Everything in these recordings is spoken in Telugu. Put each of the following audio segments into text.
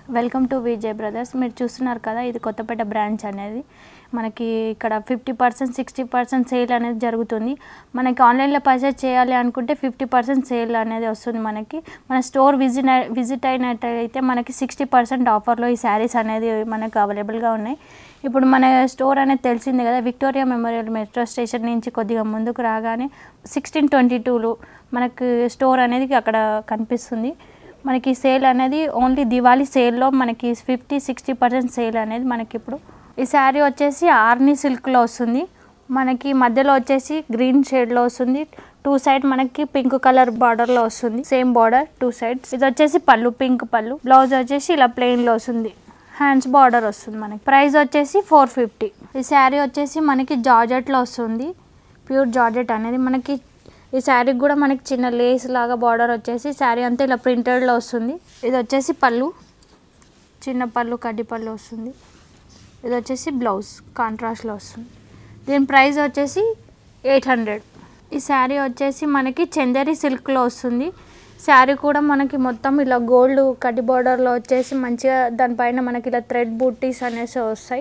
వెల్కమ్ టు విజయ్ బ్రదర్స్ మీరు చూస్తున్నారు కదా ఇది కొత్తపేట బ్రాంచ్ అనేది మనకి ఇక్కడ fifty percent sixty percent sale అనేది జరుగుతుంది మనకి ఆన్లైన్లో పర్చేస్ చేయాలి అనుకుంటే ఫిఫ్టీ పర్సెంట్ సేల్ అనేది వస్తుంది మనకి మన స్టోర్ విజిట్ విజిట్ అయినట్టయితే మనకి సిక్స్టీ పర్సెంట్ ఆఫర్లో ఈ శారీస్ అనేది మనకు అవైలబుల్గా ఉన్నాయి ఇప్పుడు మన స్టోర్ అనేది తెలిసిందే కదా విక్టోరియా మెమోరియల్ మెట్రో స్టేషన్ నుంచి కొద్దిగా ముందుకు రాగానే సిక్స్టీన్ ట్వంటీ టూలో మనకు స్టోర్ అనేది అక్కడ కనిపిస్తుంది మనకి సేల్ అనేది ఓన్లీ దివాళీ సేల్లో మనకి ఫిఫ్టీ సిక్స్టీ పర్సెంట్ సేల్ అనేది మనకి ఇప్పుడు ఈ శారీ వచ్చేసి ఆర్నీ సిల్క్లో వస్తుంది మనకి మధ్యలో వచ్చేసి గ్రీన్ షేడ్లో వస్తుంది టూ సైడ్ మనకి పింక్ కలర్ బార్డర్లో వస్తుంది సేమ్ బార్డర్ టూ సైడ్స్ ఇది వచ్చేసి పళ్ళు పింక్ పళ్ళు బ్లౌజ్ వచ్చేసి ఇలా ప్లెయిన్లో వస్తుంది హ్యాండ్స్ బార్డర్ వస్తుంది మనకి ప్రైస్ వచ్చేసి ఫోర్ ఫిఫ్టీ ఈ శారీ వచ్చేసి మనకి జార్జెట్లో వస్తుంది ప్యూర్ జార్జెట్ అనేది మనకి ఈ శారీకి కూడా మనకి చిన్న లేస్ లాగా బార్డర్ వచ్చేసి శారీ అంతా ఇలా ప్రింటెడ్లో వస్తుంది ఇది వచ్చేసి పళ్ళు చిన్న పళ్ళు కడ్డి పళ్ళు వస్తుంది ఇది వచ్చేసి బ్లౌజ్ కాంట్రాస్ట్లో వస్తుంది దీని ప్రైస్ వచ్చేసి ఎయిట్ హండ్రెడ్ ఈ శారీ వచ్చేసి మనకి చందేరి సిల్క్లో వస్తుంది శారీ కూడా మనకి మొత్తం ఇలా గోల్డ్ కడ్డి బార్డర్లో వచ్చేసి మంచిగా దానిపైన మనకి ఇలా థ్రెడ్ బూటీస్ అనేసి వస్తాయి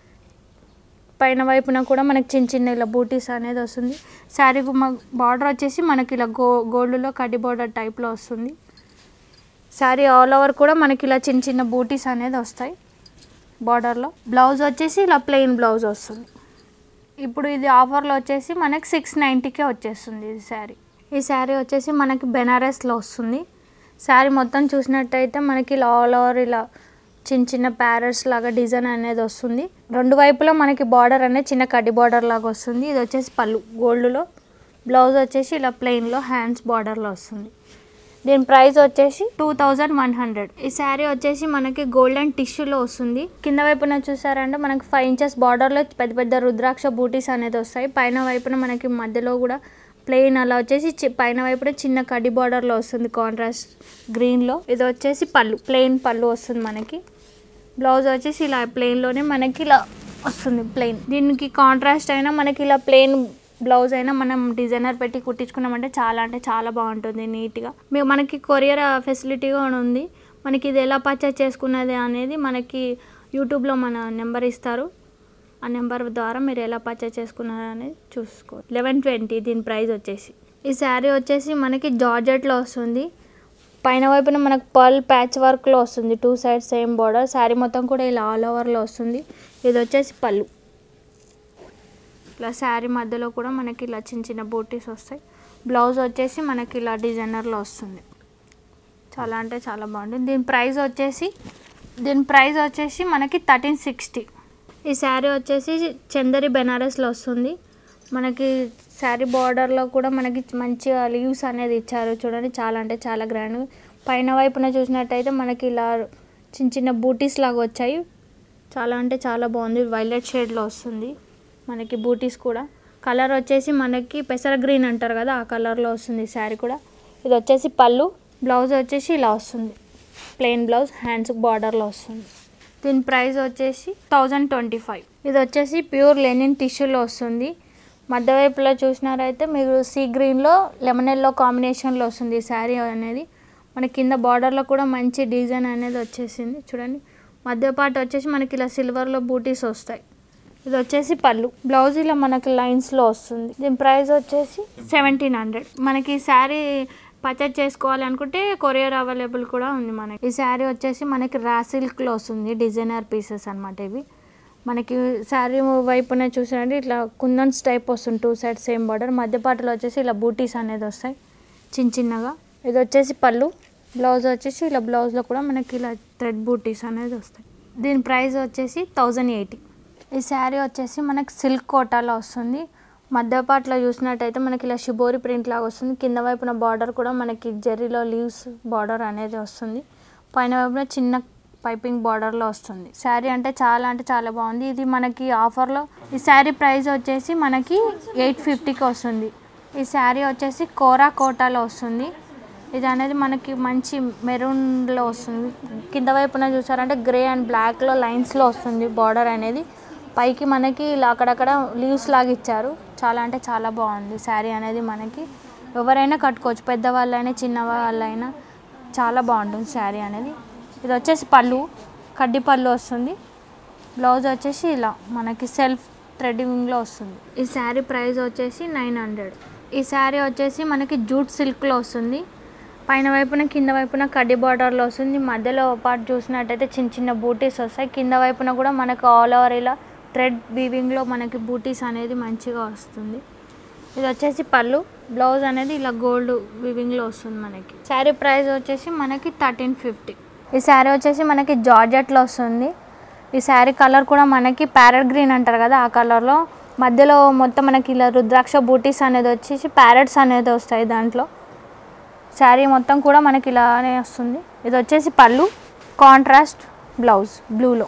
పైన వైపున కూడా మనకి చిన్న చిన్న ఇలా బూటీస్ అనేది వస్తుంది శారీ బార్డర్ వచ్చేసి మనకి ఇలా గో గోల్డ్లో కడ్డి బార్డర్ టైప్లో వస్తుంది శారీ ఆల్ ఓవర్ కూడా మనకి ఇలా చిన్న చిన్న బూటీస్ అనేది వస్తాయి బార్డర్లో బ్లౌజ్ వచ్చేసి ఇలా ప్లెయిన్ బ్లౌజ్ వస్తుంది ఇప్పుడు ఇది ఆఫర్లో వచ్చేసి మనకి సిక్స్ నైంటీకే వచ్చేస్తుంది ఇది శారీ ఈ శారీ వచ్చేసి మనకి బెనారస్లో వస్తుంది శారీ మొత్తం చూసినట్టయితే మనకి ఇలా ఆల్ ఓవర్ ఇలా చిన్న చిన్న ప్యారెట్స్ లాగా డిజైన్ అనేది వస్తుంది రెండు వైపులా మనకి బార్డర్ అనేది చిన్న కడ్డి బార్డర్ లాగా వస్తుంది ఇది వచ్చేసి పళ్ళు గోల్డ్లో బ్లౌజ్ వచ్చేసి ఇలా ప్లెయిన్లో హ్యాండ్స్ బార్డర్లో వస్తుంది దీని ప్రైస్ వచ్చేసి టూ థౌజండ్ వన్ హండ్రెడ్ ఈ శారీ వచ్చేసి మనకి గోల్డెన్ టిష్యూలో వస్తుంది కింద వైపున చూసారంటే మనకి ఫైవ్ ఇంచెస్ బార్డర్లో పెద్ద పెద్ద రుద్రాక్ష బూటీస్ అనేది వస్తాయి పైన వైపున మనకి మధ్యలో కూడా ప్లెయిన్ అలా వచ్చేసి చి- పైన వైపున చిన్న కడ్డి బార్డర్లో వస్తుంది కాంట్రాస్ట్ గ్రీన్లో ఇది వచ్చేసి పళ్ళు ప్లెయిన్ పళ్ళు వస్తుంది మనకి బ్లౌజ్ వచ్చేసి ఇలా ప్లెయిన్లోనే మనకి ఇలా వస్తుంది ప్లెయిన్ దీనికి కాంట్రాస్ట్ అయినా మనకి ఇలా ప్లెయిన్ బ్లౌజ్ అయినా మనం డిజైనర్ పెట్టి కుట్టించుకున్నామంటే చాలా అంటే చాలా బాగుంటుంది నీట్గా మీ మనకి కొరియర్ ఫెసిలిటీ కూడా ఉంది మనకి ఇది ఎలా పర్చేస్ చేసుకున్నది అనేది మనకి యూట్యూబ్లో మన నెంబర్ ఇస్తారు ఆ నెంబర్ ద్వారా మీరు ఎలా పర్చేస్ చేసుకున్నారు అనేది చూసుకో లెవెన్ ట్వంటీ దీని ప్రైస్ వచ్చేసి ఈ శారీ వచ్చేసి మనకి జార్జెట్లో వస్తుంది పైన వైపున మనకు పర్ల్ ప్యాచ్ వర్క్లో వస్తుంది two side same border sari మొత్తం కూడా ఇలా ఆల్ ఓవర్లో వస్తుంది ఇది వచ్చేసి పళ్ళు ఇలా శారీ మధ్యలో కూడా మనకి ఇలా చిన్న చిన్న బూటీస్ వస్తాయి బ్లౌజ్ వచ్చేసి మనకి ఇలా డిజైనర్లో వస్తుంది చాలా అంటే చాలా బాగుంటుంది దీని ప్రైస్ వచ్చేసి దీని ప్రైస్ వచ్చేసి మనకి థర్టీన్ సిక్స్టీ ఈ శారీ వచ్చేసి చందరి బెనారస్లో వస్తుంది మనకి శారీ బార్డర్లో కూడా మనకి మంచిగా లీవ్స్ అనేది ఇచ్చారు చూడండి చాలా అంటే చాలా గ్రాండ్ పైన వైపున చూసినట్టయితే మనకి ఇలా చిన్న చిన్న బూటీస్ లాగా వచ్చాయి చాలా అంటే చాలా బాగుంది వైలెట్ షేడ్లో వస్తుంది మనకి బూటీస్ కూడా కలర్ వచ్చేసి మనకి పెసర గ్రీన్ అంటారు కదా ఆ కలర్లో వస్తుంది ఈ శారీ కూడా ఇది వచ్చేసి పళ్ళు బ్లౌజ్ వచ్చేసి ఇలా వస్తుంది ప్లెయిన్ బ్లౌజ్ హ్యాండ్స్ బార్డర్లో వస్తుంది దీని ప్రైస్ వచ్చేసి థౌజండ్ ట్వంటీ ఫైవ్ ఇది వచ్చేసి ప్యూర్ లెనిన్ టిష్యూలో వస్తుంది మధ్య వైపులో చూసినారైతే మీరు సీ గ్రీన్లో లెమన్ ఎల్లో కాంబినేషన్లో వస్తుంది ఈ శారీ అనేది మన కింద బార్డర్లో కూడా మంచి డిజైన్ అనేది వచ్చేసింది చూడండి మధ్య పార్ట్ వచ్చేసి మనకి ఇలా సిల్వర్లో బూటీస్ వస్తాయి ఇది వచ్చేసి పళ్ళు బ్లౌజ్ ఇలా మనకి లైన్స్లో వస్తుంది దీని ప్రైస్ వచ్చేసి సెవెంటీన్ హండ్రెడ్ మనకి ఈ శారీ పర్చేజ్ చేసుకోవాలి అనుకుంటే కొరియర్ అవైలబుల్ కూడా ఉంది మనకి ఈ శారీ వచ్చేసి మనకి రా సిల్క్లో వస్తుంది డిజైనర్ పీసెస్ అనమాట ఇవి మనకి శారీ వైపున చూసారంటే ఇట్లా కుందన్స్ టైప్ వస్తుంది టూ సైడ్ సేమ్ బార్డర్ మధ్య పాటలో వచ్చేసి ఇలా బూటీస్ అనేది వస్తాయి చిన్న చిన్నగా ఇది వచ్చేసి పళ్ళు బ్లౌజ్ వచ్చేసి ఇలా బ్లౌజ్లో కూడా మనకి ఇలా థ్రెడ్ బూటీస్ అనేది వస్తాయి దీని ప్రైస్ వచ్చేసి థౌజండ్ ఎయిటీ ఈ శారీ వచ్చేసి మనకి సిల్క్ కోటాలో వస్తుంది మధ్య పాటలో చూసినట్టయితే మనకి ఇలా షిబోరి ప్రింట్ లాగా వస్తుంది కింద వైపున బార్డర్ కూడా మనకి జెర్రీలో లీవ్స్ బార్డర్ అనేది వస్తుంది పైన వైపున చిన్న పైపింగ్ బార్డర్లో వస్తుంది శారీ అంటే చాలా అంటే చాలా బాగుంది ఇది మనకి ఆఫర్లో ఈ శారీ ప్రైస్ వచ్చేసి మనకి ఎయిట్ ఫిఫ్టీకి వస్తుంది ఈ శారీ వచ్చేసి కోరా కోటాలో వస్తుంది ఇది అనేది మనకి మంచి మెరూన్లో వస్తుంది కింద వైపున చూసారంటే గ్రే అండ్ బ్లాక్లో లైన్స్లో వస్తుంది బార్డర్ అనేది పైకి మనకి ఇలా అక్కడక్కడ లీవ్స్ లాగా ఇచ్చారు చాలా అంటే చాలా బాగుంది శారీ అనేది మనకి ఎవరైనా కట్టుకోవచ్చు పెద్దవాళ్ళైనా చిన్నవాళ్ళైనా చాలా బాగుంటుంది శారీ అనేది ఇది వచ్చేసి పళ్ళు కడ్డీ పళ్ళు వస్తుంది బ్లౌజ్ వచ్చేసి ఇలా మనకి సెల్ఫ్ థ్రెడ్డింగ్లో వస్తుంది ఈ శారీ ప్రైస్ వచ్చేసి నైన్ హండ్రెడ్ ఈ శారీ వచ్చేసి మనకి జూట్ సిల్క్లో వస్తుంది పైన వైపున కింద వైపున కడ్డీ బార్డర్లో వస్తుంది మధ్యలో పార్ట్ చూసినట్టయితే చిన్న చిన్న బూటీస్ వస్తాయి కింద వైపున కూడా మనకు ఆల్ ఓవర్ ఇలా థ్రెడ్ వీవింగ్లో మనకి బూటీస్ అనేది మంచిగా వస్తుంది ఇది వచ్చేసి పళ్ళు బ్లౌజ్ అనేది ఇలా గోల్డ్ వివింగ్లో వస్తుంది మనకి శారీ ప్రైస్ వచ్చేసి మనకి థర్టీన్ ఫిఫ్టీ ఈ శారీ వచ్చేసి మనకి జార్జెట్లో వస్తుంది ఈ శారీ కలర్ కూడా మనకి ప్యారెట్ గ్రీన్ అంటారు కదా ఆ కలర్లో మధ్యలో మొత్తం మనకి ఇలా రుద్రాక్ష బూటీస్ అనేది వచ్చేసి ప్యారెట్స్ అనేది వస్తాయి దాంట్లో శారీ మొత్తం కూడా మనకి ఇలానే వస్తుంది ఇది వచ్చేసి పళ్ళు కాంట్రాస్ట్ బ్లౌజ్ బ్లూలో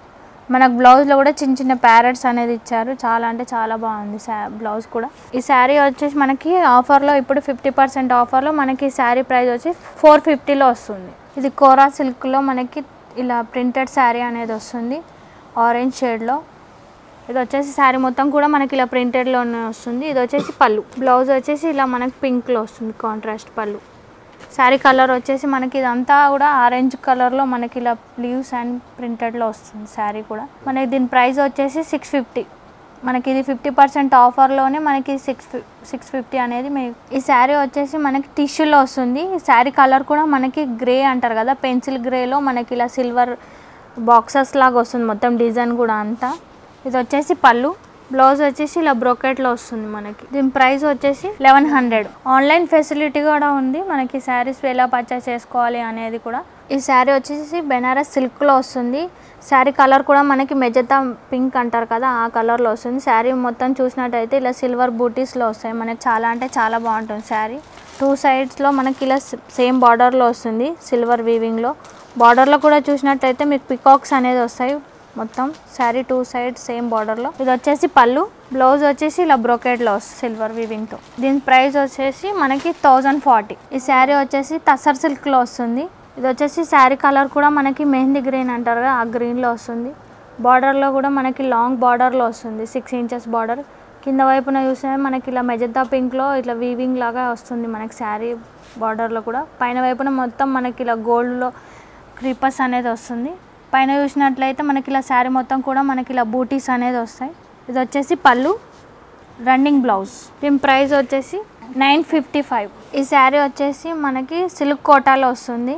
మనకు బ్లౌజ్లో కూడా చిన్న చిన్న ప్యారెట్స్ అనేది ఇచ్చారు చాలా అంటే చాలా బాగుంది శా బ్లౌజ్ కూడా ఈ శారీ వచ్చేసి మనకి ఆఫర్లో ఇప్పుడు ఫిఫ్టీ పర్సెంట్ ఆఫర్లో మనకి ఈ శారీ ప్రైస్ వచ్చి ఫోర్ ఫిఫ్టీలో వస్తుంది ఇది కోరా సిల్క్లో మనకి ఇలా ప్రింటెడ్ శారీ అనేది వస్తుంది ఆరెంజ్ షేడ్లో ఇది వచ్చేసి శారీ మొత్తం కూడా మనకి ఇలా ప్రింటెడ్లోనే వస్తుంది ఇది వచ్చేసి పళ్ళు బ్లౌజ్ వచ్చేసి ఇలా మనకి పింక్లో వస్తుంది కాంట్రాస్ట్ పళ్ళు శారీ కలర్ వచ్చేసి మనకి ఇదంతా కూడా ఆరెంజ్ కలర్లో మనకి ఇలా లీవ్స్ అండ్ ప్రింటెడ్లో వస్తుంది శారీ కూడా మనకి దీని ప్రైస్ వచ్చేసి సిక్స్ ఫిఫ్టీ మనకి ఇది ఫిఫ్టీ పర్సెంట్ ఆఫర్లోనే మనకి సిక్స్ సిక్స్ ఫిఫ్టీ అనేది మే ఈ శారీ వచ్చేసి మనకి టిష్యూలో వస్తుంది ఈ శారీ కలర్ కూడా మనకి గ్రే అంటారు కదా పెన్సిల్ గ్రేలో మనకి ఇలా సిల్వర్ బాక్సెస్ లాగా వస్తుంది మొత్తం డిజైన్ కూడా అంతా ఇది వచ్చేసి పళ్ళు బ్లౌజ్ వచ్చేసి ఇలా బ్రోకెట్లో వస్తుంది మనకి దీని ప్రైస్ వచ్చేసి లెవెన్ హండ్రెడ్ ఆన్లైన్ ఫెసిలిటీ కూడా ఉంది మనకి శారీస్ ఎలా పర్చేస్ చేసుకోవాలి అనేది కూడా ఈ శారీ వచ్చేసి బెనారస్ సిల్క్లో వస్తుంది శారీ కలర్ కూడా మనకి మెజతా పింక్ అంటారు కదా ఆ కలర్లో వస్తుంది శారీ మొత్తం చూసినట్టయితే ఇలా సిల్వర్ బూటీస్లో వస్తాయి మనకి చాలా అంటే చాలా బాగుంటుంది శారీ టూ సైడ్స్లో మనకి ఇలా సేమ్ బార్డర్లో వస్తుంది సిల్వర్ వీవింగ్లో బార్డర్లో కూడా చూసినట్టయితే మీకు పికాక్స్ అనేది వస్తాయి మొత్తం శారీ టూ సైడ్ సేమ్ బార్డర్లో ఇది వచ్చేసి పళ్ళు బ్లౌజ్ వచ్చేసి ఇలా బ్రోకెడ్లో వస్తుంది సిల్వర్ వీవింగ్తో దీని ప్రైస్ వచ్చేసి మనకి థౌజండ్ ఫార్టీ ఈ శారీ వచ్చేసి తసర్ సిల్క్లో వస్తుంది ఇది వచ్చేసి శారీ కలర్ కూడా మనకి మెహందీ గ్రీన్ అంటారు కదా ఆ గ్రీన్లో వస్తుంది బార్డర్లో కూడా మనకి లాంగ్ బార్డర్లో వస్తుంది సిక్స్ ఇంచెస్ బార్డర్ కింద వైపున చూస్తే మనకి ఇలా మెజద్దా పింక్లో ఇట్లా వీవింగ్ లాగా వస్తుంది మనకి శారీ బార్డర్లో కూడా పైన వైపున మొత్తం మనకి ఇలా గోల్డ్లో క్రీపర్స్ అనేది వస్తుంది పైన చూసినట్లయితే మనకి ఇలా శారీ మొత్తం కూడా మనకి ఇలా బూటీస్ అనేది వస్తాయి ఇది వచ్చేసి పళ్ళు రన్నింగ్ బ్లౌజ్ దీని ప్రైస్ వచ్చేసి నైన్ ఫిఫ్టీ ఫైవ్ ఈ శారీ వచ్చేసి మనకి సిల్క్ కోటాలో వస్తుంది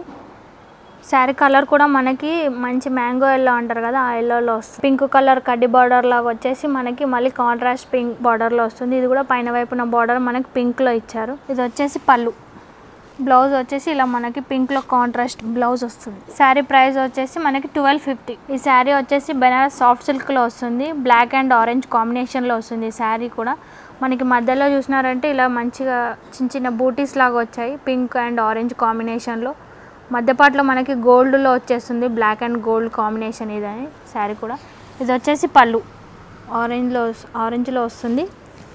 శారీ కలర్ కూడా మనకి మంచి మ్యాంగో ఎల్లో అంటారు కదా ఆ ఎల్లోలో వస్తుంది పింక్ కలర్ కడ్డీ బార్డర్ లాగా వచ్చేసి మనకి మళ్ళీ కాంట్రాస్ట్ పింక్ బార్డర్లో వస్తుంది ఇది కూడా పైన వైపున బార్డర్ మనకి పింక్లో ఇచ్చారు ఇది వచ్చేసి పళ్ళు బ్లౌజ్ వచ్చేసి ఇలా మనకి పింక్లో కాంట్రాస్ట్ బ్లౌజ్ వస్తుంది శారీ ప్రైస్ వచ్చేసి మనకి ట్వెల్వ్ ఫిఫ్టీ ఈ శారీ వచ్చేసి బెనారస్ సాఫ్ట్ సిల్క్లో వస్తుంది బ్లాక్ అండ్ ఆరెంజ్ కాంబినేషన్లో వస్తుంది ఈ శారీ కూడా మనకి మధ్యలో చూసినారంటే ఇలా మంచిగా చిన్న చిన్న బూటీస్ లాగా వచ్చాయి పింక్ అండ్ ఆరెంజ్ కాంబినేషన్లో మధ్యపాట్లో మనకి గోల్డ్లో వచ్చేస్తుంది బ్లాక్ అండ్ గోల్డ్ కాంబినేషన్ ఇదని శారీ కూడా ఇది వచ్చేసి పళ్ళు ఆరెంజ్లో ఆరెంజ్లో వస్తుంది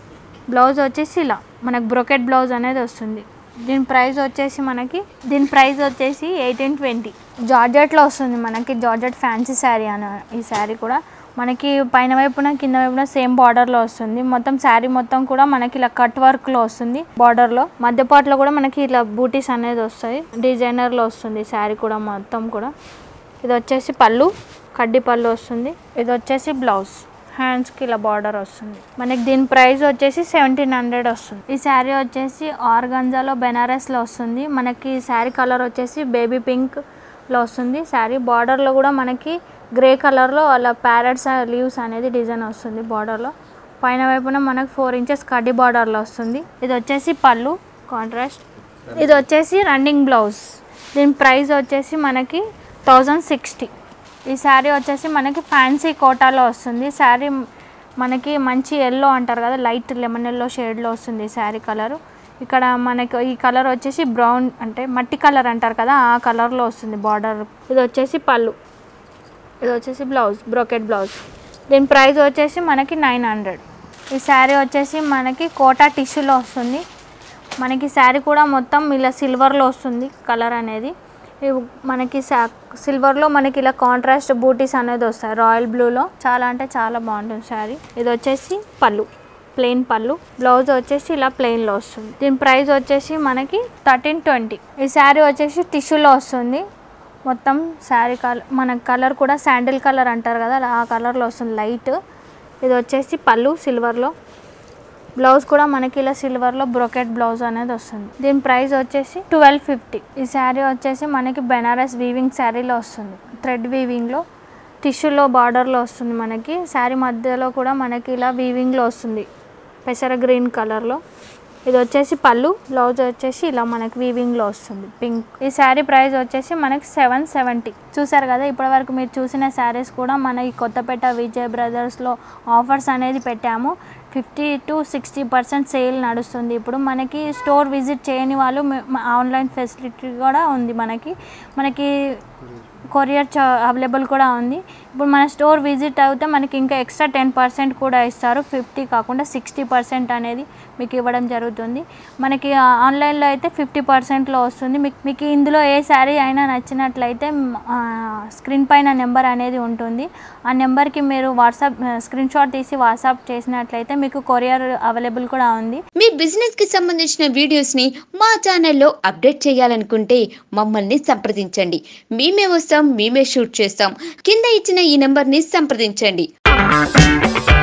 బ్లౌజ్ వచ్చేసి ఇలా మనకు బ్రొకెట్ బ్లౌజ్ అనేది వస్తుంది దీని ప్రైస్ వచ్చేసి మనకి దీని ప్రైస్ వచ్చేసి ఎయిటీన్ ట్వంటీ జార్జెట్లో వస్తుంది మనకి జార్జెట్ ఫ్యాన్సీ శారీ అన ఈ శారీ కూడా మనకి పైన వైపున కింద వైపున సేమ్ బార్డర్లో వస్తుంది మొత్తం శారీ మొత్తం కూడా మనకి ఇలా కట్ వర్క్లో వస్తుంది బార్డర్లో మధ్యపాట్లో కూడా మనకి ఇలా బూటీస్ అనేది వస్తాయి డిజైనర్లో వస్తుంది శారీ కూడా మొత్తం కూడా ఇది వచ్చేసి పళ్ళు కడ్డీ పళ్ళు వస్తుంది ఇది వచ్చేసి బ్లౌజ్ హ్యాండ్స్కి ఇలా బార్డర్ వస్తుంది మనకి దీని ప్రైస్ వచ్చేసి సెవెంటీన్ హండ్రెడ్ వస్తుంది ఈ శారీ వచ్చేసి ఆర్గంజాలో బెనారస్లో వస్తుంది మనకి శారీ కలర్ వచ్చేసి బేబీ పింక్లో వస్తుంది శారీ బార్డర్లో కూడా మనకి గ్రే కలర్లో అలా ప్యారెట్స్ లీవ్స్ అనేది డిజైన్ వస్తుంది బార్డర్లో పైన వైపున మనకు ఫోర్ ఇంచెస్ కడ్డీ బార్డర్లో వస్తుంది ఇది వచ్చేసి పళ్ళు కాంట్రాస్ట్ ఇది వచ్చేసి రన్నింగ్ బ్లౌజ్ దీని ప్రైస్ వచ్చేసి మనకి థౌజండ్ సిక్స్టీ ఈ శారీ వచ్చేసి మనకి ఫ్యాన్సీ కోటాలో వస్తుంది శారీ మనకి మంచి ఎల్లో అంటారు కదా లైట్ లెమన్ ఎల్లో షేడ్లో వస్తుంది ఈ శారీ కలర్ ఇక్కడ మనకి ఈ కలర్ వచ్చేసి బ్రౌన్ అంటే మట్టి కలర్ అంటారు కదా ఆ కలర్లో వస్తుంది బార్డర్ ఇది వచ్చేసి పళ్ళు ఇది వచ్చేసి బ్లౌజ్ బ్రోకెట్ బ్లౌజ్ దీని ప్రైస్ వచ్చేసి మనకి నైన్ హండ్రెడ్ ఈ శారీ వచ్చేసి మనకి కోటా టిష్యూలో వస్తుంది మనకి శారీ కూడా మొత్తం ఇలా సిల్వర్లో వస్తుంది కలర్ అనేది ఇవి మనకి సిల్వర్లో మనకి ఇలా కాంట్రాస్ట్ బూటీస్ అనేది వస్తాయి రాయల్ బ్లూలో చాలా అంటే చాలా బాగుంటుంది శారీ ఇది వచ్చేసి పళ్ళు ప్లెయిన్ పళ్ళు బ్లౌజ్ వచ్చేసి ఇలా ప్లెయిన్లో వస్తుంది దీని ప్రైస్ వచ్చేసి మనకి థర్టీన్ ట్వంటీ ఈ శారీ వచ్చేసి టిష్యూలో వస్తుంది మొత్తం శారీ కలర్ మన కలర్ కూడా శాండిల్ కలర్ అంటారు కదా ఆ కలర్లో వస్తుంది లైట్ ఇది వచ్చేసి పళ్ళు సిల్వర్లో బ్లౌజ్ కూడా మనకి ఇలా సిల్వర్లో బ్రొకెట్ బ్లౌజ్ అనేది వస్తుంది దీని ప్రైస్ వచ్చేసి ట్వెల్వ్ ఫిఫ్టీ ఈ శారీ వచ్చేసి మనకి బెనారస్ వీవింగ్ శారీలో వస్తుంది థ్రెడ్ వీవింగ్లో టిష్యూలో బార్డర్లో వస్తుంది మనకి శారీ మధ్యలో కూడా మనకి ఇలా వీవింగ్లో వస్తుంది పెసర గ్రీన్ కలర్లో ఇది వచ్చేసి పళ్ళు బ్లౌజ్ వచ్చేసి ఇలా మనకి వీవింగ్లో వస్తుంది పింక్ ఈ శారీ ప్రైస్ వచ్చేసి మనకి సెవెన్ సెవెంటీ చూసారు కదా ఇప్పటివరకు మీరు చూసిన శారీస్ కూడా మన ఈ కొత్తపేట విజయ్ బ్రదర్స్లో ఆఫర్స్ అనేది పెట్టాము fifty to sixty percent sale నడుస్తుంది ఇప్పుడు మనకి స్టోర్ విజిట్ చేయని వాళ్ళు ఆన్లైన్ ఫెసిలిటీ కూడా ఉంది మనకి మనకి కొరియర్ అవైలబుల్ కూడా ఉంది ఇప్పుడు మన స్టోర్ విజిట్ అయితే మనకి ఇంకా ఎక్స్ట్రా టెన్ పర్సెంట్ కూడా ఇస్తారు ఫిఫ్టీ కాకుండా సిక్స్టీ పర్సెంట్ అనేది మీకు ఇవ్వడం జరుగుతుంది మనకి ఆన్లైన్లో అయితే ఫిఫ్టీ పర్సెంట్లో వస్తుంది మీకు మీకు ఇందులో ఏ శారీ అయినా నచ్చినట్లయితే స్క్రీన్ పైన నెంబర్ అనేది ఉంటుంది ఆ నెంబర్కి మీరు వాట్సాప్ స్క్రీన్ షాట్ తీసి వాట్సాప్ చేసినట్లయితే మీకు కొరియర్ అవైలబుల్ కూడా ఉంది మీ బిజినెస్ కి సంబంధించిన వీడియోస్ ని మా ఛానల్లో అప్డేట్ చేయాలనుకుంటే మమ్మల్ని సంప్రదించండి మేమే వస్తాం మేమే షూట్ చేస్తాం కింద ఇచ్చిన ఈ నెంబర్ ని సంప్రదించండి